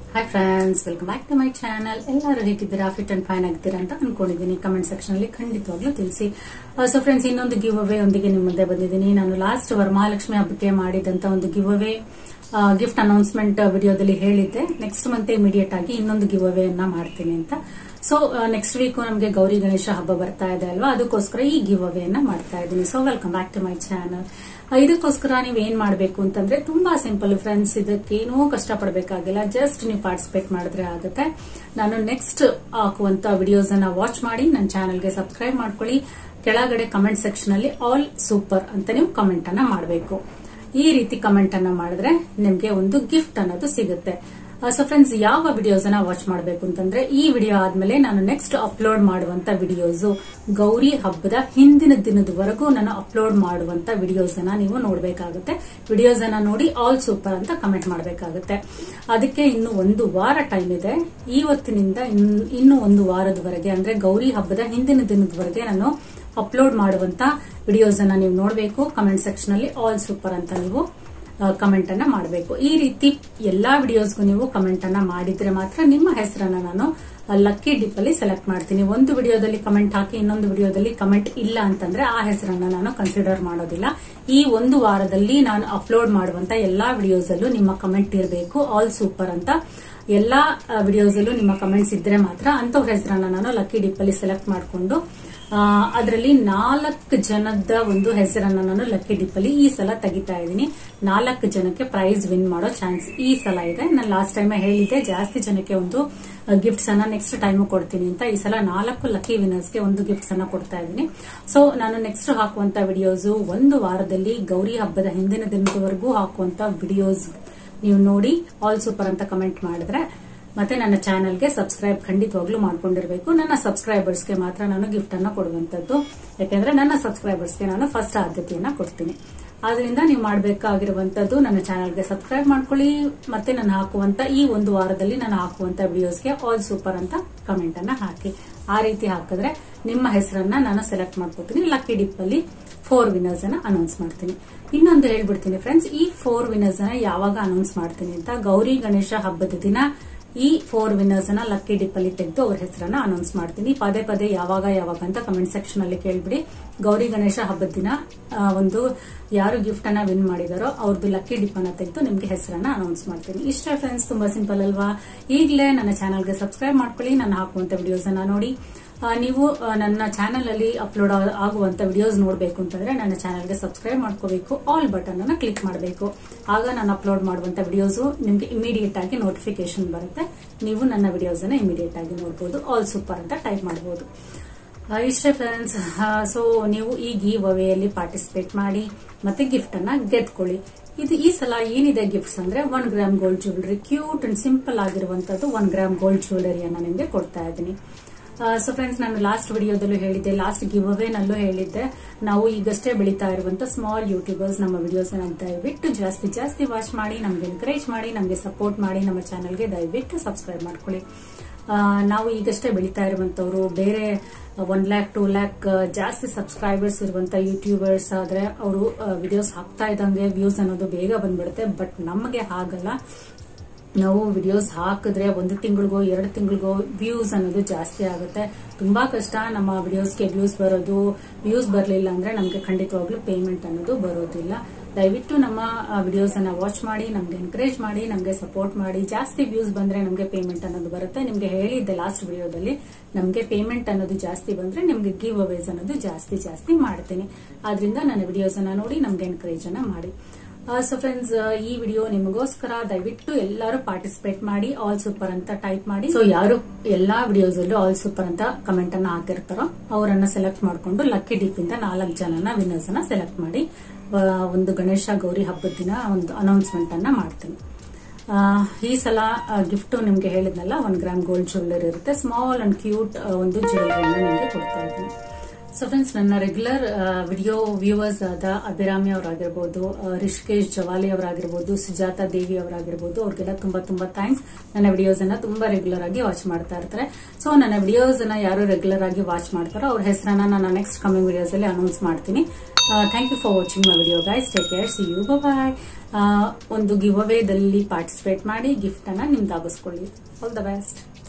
hi friends welcome back to my channel ಎಲ್ಲರೂ ಹೇಗಿದ್ದೀರಾ fit and fine ಆಗಿದ್ದೀರಾ ಅಂತ ಅನ್ಕೊಂಡಿದ್ದೀನಿ ಕಮೆಂಟ್ ಸೆಕ್ಷನ್ ಅಲ್ಲಿ ಖಂಡಿತವಾಗ್ಲೂ ತಿಳಿಸಿ ಸೊ ಫ್ರೆಂಡ್ಸ್ ಇನ್ನೊಂದು ಗಿವ್ ಅವೇ ಒಂದಿಗೆ ನಿಮ್ಮ ಮುಂದೆ ಬಂದಿದ್ದೀನಿ ನಾನು ಲಾಸ್ಟ್ ವರಮಹಾಲಕ್ಷ್ಮಿ ಹಬ್ಬಕ್ಕೆ ಮಾಡಿದಂತ ಒಂದು ಗಿವ್ ಅವೇ ಗಿಫ್ಟ್ ಅನೌನ್ಸ್ಮೆಂಟ್ ವಿಡಿಯೋದಲ್ಲಿ ಹೇಳಿದ್ದೆ ನೆಕ್ಸ್ಟ್ ಮಂತ್ ಇಮಿಡಿಯೇಟ್ ಆಗಿ ಇನ್ನೊಂದು ಗಿವ್ ಅವೇ ಅನ್ನ ಮಾಡ್ತೀನಿ ಅಂತ ಸೊ ನೆಕ್ಸ್ಟ್ ವೀಕ್ ನಮಗೆ ಗೌರಿ ಗಣೇಶ ಹಬ್ಬ ಬರ್ತಾ ಇದೆ ಅಲ್ವಾ ಅದಕ್ಕೋಸ್ಕರ ಈ ಗಿವ್ ಅವೇ ಅನ್ನ ಮಾಡ್ತಾ ಇದ್ದೀನಿ so welcome back to my channel ಇದಕ್ಕೋಸ್ಕರ ನೀವು ಏನ್ ಮಾಡಬೇಕು ಅಂತಂದ್ರೆ ತುಂಬಾ ಸಿಂಪಲ್ ಫ್ರೆಂಡ್ಸ್ ಇದಕ್ಕೇನೂ ಕಷ್ಟಪಡಬೇಕಾಗಿಲ್ಲ ಜಸ್ಟ್ ನೀವು ಪಾರ್ಟಿಸಿಪೇಟ್ ಮಾಡಿದ್ರೆ ಆಗುತ್ತೆ ನಾನು ನೆಕ್ಸ್ಟ್ ಹಾಕುವಂತ ವಿಡಿಯೋಸ್ ಅನ್ನ ವಾಚ್ ಮಾಡಿ ನನ್ನ ಚಾನಲ್ಗೆ ಸಬ್ಸ್ಕ್ರೈಬ್ ಮಾಡ್ಕೊಳ್ಳಿ ಕೆಳಗಡೆ ಕಮೆಂಟ್ ಸೆಕ್ಷನ್ ಅಲ್ಲಿ ಆಲ್ ಸೂಪರ್ ಅಂತ ನೀವು ಕಮೆಂಟ್ ಅನ್ನ ಮಾಡಬೇಕು ಈ ರೀತಿ ಕಮೆಂಟ್ ಅನ್ನ ಮಾಡಿದ್ರೆ ನಿಮ್ಗೆ ಒಂದು ಗಿಫ್ಟ್ ಅನ್ನೋದು ಸಿಗುತ್ತೆ ಸೊ ಫ್ರೆಂಡ್ಸ್ ಯಾವ ವಿಡಿಯೋಸ್ ಅನ್ನ ವಾಚ್ ಮಾಡಬೇಕು ಅಂತಂದ್ರೆ ಈ ವಿಡಿಯೋ ಆದ್ಮೇಲೆ ನಾನು ನೆಕ್ಸ್ಟ್ ಅಪ್ಲೋಡ್ ಮಾಡುವಂತ ವಿಡಿಯೋಸ್ ಗೌರಿ ಹಬ್ಬದ ಹಿಂದಿನ ದಿನದವರೆಗೂ ನಾನು ಅಪ್ಲೋಡ್ ಮಾಡುವಂತ ವಿಡಿಯೋಸ್ ಅನ್ನ ನೀವು ನೋಡಬೇಕಾಗುತ್ತೆ ವಿಡಿಯೋಸ್ ಅನ್ನ ನೋಡಿ ಆಲ್ ಸೂಪರ್ ಅಂತ ಕಮೆಂಟ್ ಮಾಡಬೇಕಾಗುತ್ತೆ ಅದಕ್ಕೆ ಇನ್ನು ಒಂದು ವಾರ ಟೈಮ್ ಇದೆ ಇವತ್ತಿನಿಂದ ಇನ್- ಇನ್ನು ಒಂದು ವಾರದವರೆಗೆ ಅಂದ್ರೆ ಗೌರಿ ಹಬ್ಬದ ಹಿಂದಿನ ದಿನದವರೆಗೆ ನಾನು ಅಪ್ಲೋಡ್ ಮಾಡುವಂತ ವಿಡಿಯೋಸ್ ಅನ್ನ ನೀವು ನೋಡಬೇಕು ಕಮೆಂಟ್ ಸೆಕ್ಷನ್ ಅಲ್ಲಿ ಆಲ್ ಸೂಪರ್ ಅಂತ ನೀವು ಕಮೆಂಟ್ ಅನ್ನ ಮಾಡಬೇಕು ಈ ರೀತಿ ಎಲ್ಲಾ ವಿಡಿಯೋಸ್ಗೂ ನೀವು ಕಮೆಂಟ್ ಅನ್ನ ಮಾಡಿದ್ರೆ ಮಾತ್ರ ನಿಮ್ಮ ಹೆಸರನ್ನ ನಾನು ಲಕ್ಕಿ ಡಿಪ್ ಅಲ್ಲಿ ಸೆಲೆಕ್ಟ್ ಮಾಡ್ತೀನಿ ಒಂದು ವಿಡಿಯೋದಲ್ಲಿ ಕಮೆಂಟ್ ಹಾಕಿ ಇನ್ನೊಂದು ವಿಡಿಯೋದಲ್ಲಿ ಕಮೆಂಟ್ ಇಲ್ಲ ಅಂತಂದ್ರೆ ಆ ಹೆಸರನ್ನ ನಾನು ಕನ್ಸಿಡರ್ ಮಾಡೋದಿಲ್ಲ ಈ ಒಂದು ವಾರದಲ್ಲಿ ನಾನು ಅಪ್ಲೋಡ್ ಮಾಡುವಂತ ಎಲ್ಲಾ ವಿಡಿಯೋಸ್ ಅಲ್ಲೂ ನಿಮ್ಮ ಕಮೆಂಟ್ ಇರಬೇಕು ಆಲ್ ಸೂಪರ್ ಅಂತ ಎಲ್ಲಾ ವಿಡಿಯೋಸ್ ಅಲ್ಲೂ ನಿಮ್ಮ ಕಮೆಂಟ್ಸ್ ಇದ್ರೆ ಮಾತ್ರ ಅಂತವ್ರ ಹೆಸರನ್ನ ನಾನು ಲಕ್ಕಿ ಡಿಪ್ ಅಲ್ಲಿ ಸೆಲೆಕ್ಟ್ ಮಾಡಿಕೊಂಡು ಅದರಲ್ಲಿ ನಾಲ್ಕು ಜನದ ಒಂದು ಹೆಸರನ್ನ ನಾನು ಲಕ್ಕಿ ಡಿಪ್ ಅಲ್ಲಿ ಈ ಸಲ ತೆಗಿತಾ ಇದ್ದೀನಿ ನಾಲ್ಕು ಜನಕ್ಕೆ ಪ್ರೈಸ್ ವಿನ್ ಮಾಡೋ ಚಾನ್ಸ್ ಈ ಸಲ ಇದೆ ನಾನು ಲಾಸ್ಟ್ ಟೈಮ್ ಹೇಳಿದ್ದೆ ಜಾಸ್ತಿ ಜನಕ್ಕೆ ಒಂದು ಗಿಫ್ಟ್ಸ್ ಅನ್ನ ನೆಕ್ಸ್ಟ್ ಟೈಮ್ ಕೊಡ್ತೀನಿ ಅಂತ ಈ ಸಲ ನಾಲ್ಕು ಲಕ್ಕಿ ವಿನರ್ಸ್ಗೆ ಒಂದು ಗಿಫ್ಟ್ಸ್ ಅನ್ನ ಕೊಡ್ತಾ ಇದ್ದೀನಿ ಸೊ ನಾನು ನೆಕ್ಸ್ಟ್ ಹಾಕುವಂತ ವಿಡಿಯೋಸ್ ಒಂದು ವಾರದಲ್ಲಿ ಗೌರಿ ಹಬ್ಬದ ಹಿಂದಿನ ದಿನದವರೆಗೂ ಹಾಕುವಂತ ವಿಡಿಯೋಸ್ ನೀವು ನೋಡಿ ಆಲ್ ಸೂಪರ್ ಅಂತ ಕಮೆಂಟ್ ಮಾಡಿದ್ರೆ ಮತ್ತೆ ನನ್ನ ಚಾನೆಲ್ಗೆ ಸಬ್ಸ್ಕ್ರೈಬ್ ಖಂಡಿತವಾಗ್ಲೂ ಮಾಡ್ಕೊಂಡಿರ್ಬೇಕು ನನ್ನ ಸಬ್ಸ್ಕ್ರೈಬರ್ಸ್ಗೆ ಮಾತ್ರ ನಾನು ಗಿಫ್ಟ್ ಅನ್ನ ಕೊಡುವಂತದ್ದು ಯಾಕೆಂದ್ರೆ ನನ್ನ ಸಬ್ಸ್ಕ್ರೈಬರ್ಸ್ಗೆ ನಾನು ಫಸ್ಟ್ ಆದ್ಯತೆಯನ್ನ ಕೊಡ್ತೀನಿ ಆದ್ರಿಂದ ನೀವು ಮಾಡಬೇಕಾಗಿರುವಂತದ್ದು ನನ್ನ ಚಾನೆಲ್ಗೆ ಸಬ್ಸ್ಕ್ರೈಬ್ ಮಾಡ್ಕೊಳ್ಳಿ ಮತ್ತೆ ನಾನು ಹಾಕುವಂತ ಈ ಒಂದು ವಾರದಲ್ಲಿ ನಾನು ಹಾಕುವಂತ ವಿಡಿಯೋಸ್ಗೆ ಆಲ್ ಸೂಪರ್ ಅಂತ ಕಮೆಂಟ್ ಅನ್ನ ಹಾಕಿ ಆ ರೀತಿ ಹಾಕಿದ್ರೆ ನಿಮ್ಮ ಹೆಸರನ್ನ ನಾನು ಸೆಲೆಕ್ಟ್ ಮಾಡ್ಕೋತೀನಿ ಲಕ್ಕಿ ಡಿಪ್ ಅಲ್ಲಿ ಫೋರ್ ವಿನರ್ಸ್ ಅನ್ನ ಅನೌನ್ಸ್ ಮಾಡ್ತೀನಿ ಇನ್ನೊಂದು ಹೇಳ್ಬಿಡ್ತೀನಿ ಫ್ರೆಂಡ್ಸ್ ಈ ಫೋರ್ ವಿನರ್ಸ್ ಅನ್ನ ಯಾವಾಗ ಅನೌನ್ಸ್ ಮಾಡ್ತೀನಿ ಅಂತ ಗೌರಿ ಗಣೇಶ ಹಬ್ಬದ ದಿನ ಈ ಫೋರ್ ವಿನ್ನರ್ಸ್ ಅನ್ನ ಲಕ್ಕಿ ಡಿಪ್ ಅಲ್ಲಿ ತೆಗೆದು ಅವ್ರ ಹೆಸರನ್ನ ಅನೌನ್ಸ್ ಮಾಡ್ತೀನಿ ಪದೇ ಪದೇ ಯಾವಾಗ ಯಾವಾಗ ಅಂತ ಕಮೆಂಟ್ ಸೆಕ್ಷನ್ ಅಲ್ಲಿ ಕೇಳ್ಬಿಡಿ ಗೌರಿ ಗಣೇಶ ಹಬ್ಬದ ದಿನ ಆ, ಒಂದು ಯಾರು ಗಿಫ್ಟ್ ಅನ್ನ ವಿನ್ ಮಾಡಿದಾರೋ ಅವ್ರದ್ದು ಲಕ್ಕಿ ಡಿಪ್ ಅನ್ನ ತೆಗೆದು ನಿಮ್ಗೆ ಹೆಸರನ್ನ ಅನೌನ್ಸ್ ಮಾಡ್ತೀನಿ ಇಷ್ಟ ಫ್ರೆಂಡ್ಸ್ ತುಂಬಾ ಸಿಂಪಲ್ ಅಲ್ವಾ ಈಗಲೇ ನನ್ನ ಚಾನಲ್ಗೆ ಸಬ್ಸ್ಕ್ರೈಬ್ ಮಾಡ್ಕೊಳ್ಳಿ ನಾನು ಹಾಕುವಂತ ವಿಡಿಯೋಸ್ ಅನ್ನ ನೋಡಿ ಆ, ನೀವು ಆ, ನನ್ನ ಚಾನೆಲ್ ಅಲ್ಲಿ ಅಪ್ಲೋಡ್ ಆಗುವಂತ ವಿಡಿಯೋಸ್ ನೋಡಬೇಕು ಅಂತಂದ್ರೆ ನನ್ನ ಚಾನೆಲ್ಗೆ ಸಬ್ಸ್ಕ್ರೈಬ್ ಮಾಡ್ಕೋಬೇಕು ಆಲ್ ಬಟನ್ ಅನ್ನ ಕ್ಲಿಕ್ ಮಾಡಬೇಕು ಆಗ ನಾನು ಅಪ್ಲೋಡ್ ಮಾಡುವಂತ ವಿಡಿಯೋಸ್ ನಿಮ್ಗೆ ಇಮಿಡಿಯೇಟ್ ಆಗಿ ನೋಟಿಫಿಕೇಶನ್ ಬರುತ್ತೆ ನೀವು ನನ್ನ ವಿಡಿಯೋಸ್ ಅನ್ನ ಇಮಿಡಿಯೇಟ್ ಆಗಿ ನೋಡಬಹುದು ಆಲ್ ಸೂಪರ್ ಅಂತ ಟೈಪ್ ಮಾಡಬಹುದು ಆ, ಇಷ್ಟೇ ಫ್ರೆಂಡ್ಸ್ ಸೊ ನೀವು ಈ ಗಿವ್ ಅವೇಯಲ್ಲಿ ಪಾರ್ಟಿಸಿಪೇಟ್ ಮಾಡಿ ಮತ್ತೆ ಗಿಫ್ಟ್ ಅನ್ನ ಗೆದ್ಕೊಳ್ಳಿ ಇದು ಈ ಸಲ ಏನಿದೆ ಗಿಫ್ಟ್ಸ್ ಅಂದ್ರೆ one gram gold jewellery cute and simple ಆಗಿರುವಂತದ್ದು ಒನ್ ಗ್ರಾಮ್ ಗೋಲ್ಡ್ ಜ್ಯುವೆಲರಿಯನ್ನ ನಿಮ್ಗೆ ಕೊಡ್ತಾ ಇದ್ದೀನಿ ಸೊ ಫ್ರೆಂಡ್ಸ್ ನಾನು ಲಾಸ್ಟ್ ವಿಡಿಯೋದಲ್ಲೂ ಹೇಳಿದ್ದೆ ಲಾಸ್ಟ್ ಗಿವ್ ಅವೇನಲ್ಲೂ ಹೇಳಿದ್ದೆ ನಾವು ಈಗಷ್ಟೇ ಬೆಳೀತಾ ಇರುವಂತ ಸ್ಮಾಲ್ ಯೂಟ್ಯೂಬರ್ಸ್ ನಮ್ಮ ವಿಡಿಯೋಸ್ ದಯವಿಟ್ಟು ಜಾಸ್ತಿ ಜಾಸ್ತಿ ವಾಚ್ ಮಾಡಿ ನಮ್ಗೆ ಎನ್ಕರೇಜ್ ಮಾಡಿ ನಮಗೆ ಸಪೋರ್ಟ್ ಮಾಡಿ ನಮ್ಮ ಚಾನಲ್ಗೆ ದಯವಿಟ್ಟು ಸಬ್ಸ್ಕ್ರೈಬ್ ಮಾಡ್ಕೊಳ್ಳಿ ಆ, ನಾವು ಈಗಷ್ಟೇ ಬೆಳೀತಾ ಇರುವಂತವ್ರು ಬೇರೆ ಒನ್ ಲ್ಯಾಕ್ ಟೂ ಲ್ಯಾಕ್ ಜಾಸ್ತಿ ಸಬ್ಸ್ಕ್ರೈಬರ್ಸ್ ಇರುವಂತ ಯೂಟ್ಯೂಬರ್ಸ್ ಆದ್ರೆ ಅವರು ವಿಡಿಯೋಸ್ ಹಾಕ್ತಾ ಇದ್ದಂಗೆ ವ್ಯೂಸ್ ಅನ್ನೋದು ಬೇಗ ಬಂದ್ಬಿಡುತ್ತೆ ಬಟ್ ನಮಗೆ ಹಾಗಲ್ಲ ನಾವು ವಿಡಿಯೋಸ್ ಹಾಕಿದ್ರೆ ಒಂದು ತಿಂಗಳಿಗೋ ಎರಡು ತಿಂಗಳಿಗೋ ವ್ಯೂಸ್ ಅನ್ನೋದು ಜಾಸ್ತಿ ಆಗುತ್ತೆ ತುಂಬಾ ಕಷ್ಟ ನಮ್ಮ ವಿಡಿಯೋಸ್ಗೆ ವ್ಯೂಸ್ ಬರೋದು ವ್ಯೂಸ್ ಬರಲಿಲ್ಲ ಅಂದ್ರೆ ನಮಗೆ ಖಂಡಿತವಾಗ್ಲೂ ಪೇಮೆಂಟ್ ಅನ್ನೋದು ಬರೋದಿಲ್ಲ ದಯವಿಟ್ಟು ನಮ್ಮ ವಿಡಿಯೋಸ್ ಅನ್ನ ವಾಚ್ ಮಾಡಿ ನಮ್ಗೆ ಎನ್ಕರೇಜ್ ಮಾಡಿ ನಮ್ಗೆ ಸಪೋರ್ಟ್ ಮಾಡಿ ಜಾಸ್ತಿ ವ್ಯೂಸ್ ಬಂದ್ರೆ ನಮ್ಗೆ ಪೇಮೆಂಟ್ ಅನ್ನೋದು ಬರುತ್ತೆ ನಿಮ್ಗೆ ಹೇಳಿದ್ದೆ ಲಾಸ್ಟ್ ವಿಡಿಯೋದಲ್ಲಿ ನಮ್ಗೆ ಪೇಮೆಂಟ್ ಅನ್ನೋದು ಜಾಸ್ತಿ ಬಂದ್ರೆ ನಿಮ್ಗೆ ಗಿವ್ ಅವೇಸ್ ಅನ್ನೋದು ಜಾಸ್ತಿ ಜಾಸ್ತಿ ಮಾಡ್ತೀನಿ ಆದ್ರಿಂದ ನನ್ನ ವಿಡಿಯೋಸ್ ಅನ್ನ ನೋಡಿ ನಮ್ಗೆ ಎನ್ಕರೇಜ್ ಅನ್ನ ಮಾಡಿ ಸೊ ಫ್ರೆಂಡ್ಸ್ ಈ ವಿಡಿಯೋ ನಿಮಗೋಸ್ಕರ ದಯವಿಟ್ಟು ಎಲ್ಲರೂ ಪಾರ್ಟಿಸಿಪೇಟ್ ಮಾಡಿ ಆಲ್ ಸೂಪರ್ ಅಂತ ಟೈಪ್ ಮಾಡಿ ಸೊ ಯಾರು ಎಲ್ಲಾ ವಿಡಿಯೋಸ್ ಅಲ್ಲೂ ಆಲ್ ಸೂಪರ್ ಅಂತ ಕಮೆಂಟ್ ಅನ್ನ ಹಾಕಿರ್ತಾರೋ ಅವರನ್ನ ಸೆಲೆಕ್ಟ್ ಮಾಡಿಕೊಂಡು ಲಕ್ಕಿ ಡಿಪ್ ಇಂದ ನಾಲ್ಕು ಜನನ ವಿನ್ನರ್ಸ್ ಅನ್ನ ಸೆಲೆಕ್ಟ್ ಮಾಡಿ ಆ, ಒಂದು ಗಣೇಶ ಗೌರಿ ಹಬ್ಬದ ದಿನ ಒಂದು ಅನೌನ್ಸ್ಮೆಂಟ್ ಅನ್ನ ಮಾಡ್ತೀನಿ ಆ, ಈ ಸಲ ಗಿಫ್ಟ್ ನಿಮ್ಗೆ ಹೇಳಿದ್ನಲ್ಲ ಒನ್ ಗ್ರಾಮ್ ಗೋಲ್ಡ್ ಜ್ಯುವೆಲ್ಲರಿ ಇರುತ್ತೆ ಸ್ಮಾಲ್ ಅಂಡ್ ಕ್ಯೂಟ್ ಒಂದು ಜ್ಯುವೆಲ್ಲರಿನ ನಿಮ್ಗೆ ಕೊಡ್ತಾ ಇದ್ದೀನಿ ಸೊ ಫ್ರೆಂಡ್ಸ್ ನನ್ನ ರೆಗ್ಯುಲರ್ ವಿಡಿಯೋ ವ್ಯೂವರ್ಸ್ ಆದ ಅಭಿರಾಮಿ ಅವರಾಗಿರ್ಬೋದು ರಿಷಿಕೇಶ್ ಜವಾಲಿ ಅವರಾಗಿರ್ಬೋದು ಸುಜಾತಾ ದೇವಿ ಅವರಾಗಿರ್ಬೋದು ಅವ್ರಿಗೆಲ್ಲ ತುಂಬಾ ತುಂಬಾ ಥ್ಯಾಂಕ್ಸ್ ನನ್ನ ವಿಡಿಯೋಸ್ ಅನ್ನ ತುಂಬಾ ರೆಗ್ಯುಲರ್ ಆಗಿ ವಾಚ್ ಮಾಡ್ತಾ ಇರ್ತಾರೆ ಸೊ ನನ್ನ ವಿಡಿಯೋಸ್ ಅನ್ನ ಯಾರು ರೆಗ್ಯುಲರ್ ಆಗಿ ವಾಚ್ ಮಾಡ್ತಾರೋ ಅವ್ರ ಹೆಸರನ್ನ ನಾನು ನೆಕ್ಸ್ಟ್ ಕಮಿಂಗ್ ವಿಡಿಯೋಸ್ ಅಲ್ಲಿ ಅನೌನ್ಸ್ ಮಾಡ್ತೀನಿ thank you for watching my video guys take care see you bye ಒಂದು ಗಿವ್ ಅವೇದಲ್ಲಿ ಪಾರ್ಟಿಸಿಪೇಟ್ ಮಾಡಿ ಗಿಫ್ಟ್ ಅನ್ನ ನಿಮ್ದಾಗಿಸ್ಕೊಳ್ಳಿ ಆಲ್ ದ ಬೆಸ್ಟ್